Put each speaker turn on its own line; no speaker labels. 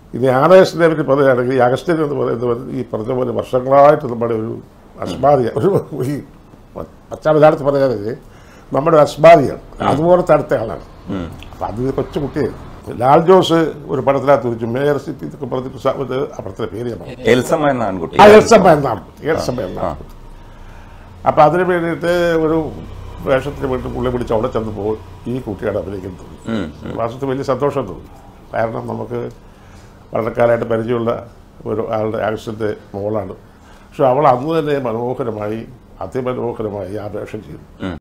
ഇനി ആനേഷിനെ പറ്റി പറയുകയാണെങ്കിൽ ഈ അഗസ്റ്റിൻ എന്ന് പറയുന്നത് ഈ പറഞ്ഞ പോലെ വർഷങ്ങളായിട്ട് നമ്മുടെ ഒരു അസ്മാദിയ ഒരു ഈ പശ്ചാത്തലത്തിൽ പറയുകയാണെങ്കിൽ നമ്മുടെ അസ്മാദിയാണ് അതുപോലത്തെ അടുത്ത ആളാണ് അപ്പം അത് കൊച്ചു കുട്ടിയായിരുന്നു ലാൽ ജോസ് ഒരു പടത്തിനകത്ത് വെച്ചു മേയർ സിറ്റി എന്നൊക്കെ പറഞ്ഞിട്ട് സ- ഇത് ആ പടത്തിലെ പേര് ഞാൻ മറന്നു.
എൽസമ്മ എന്ന ആൺകുട്ടി
ആ എൽസമ്മ എന്നാണ് എൽസമ്മ എന്നാണ് അപ്പം അതിന് വേണ്ടിയിട്ട് ഒരു വേഷത്തിന് വേണ്ടി പുള്ളി പിടിച്ച് അവിടെ ചെന്ന് പോകും ഈ കുട്ടിയാണ് അഭിനയിക്കുന്നത് വാസത്തിൽ വലിയ സന്തോഷം തോന്നി കാരണം നമുക്ക് വളരെ കാലമായിട്ട് പരിചയമുള്ള ഒരു ആളുടെ ആക്സിഡൻ്റ് മോളാണ് പക്ഷെ അവൾ അന്ന് തന്നെ മനോഹരമായി അതിമനോഹരമായി ആ വേഷം ചെയ്തു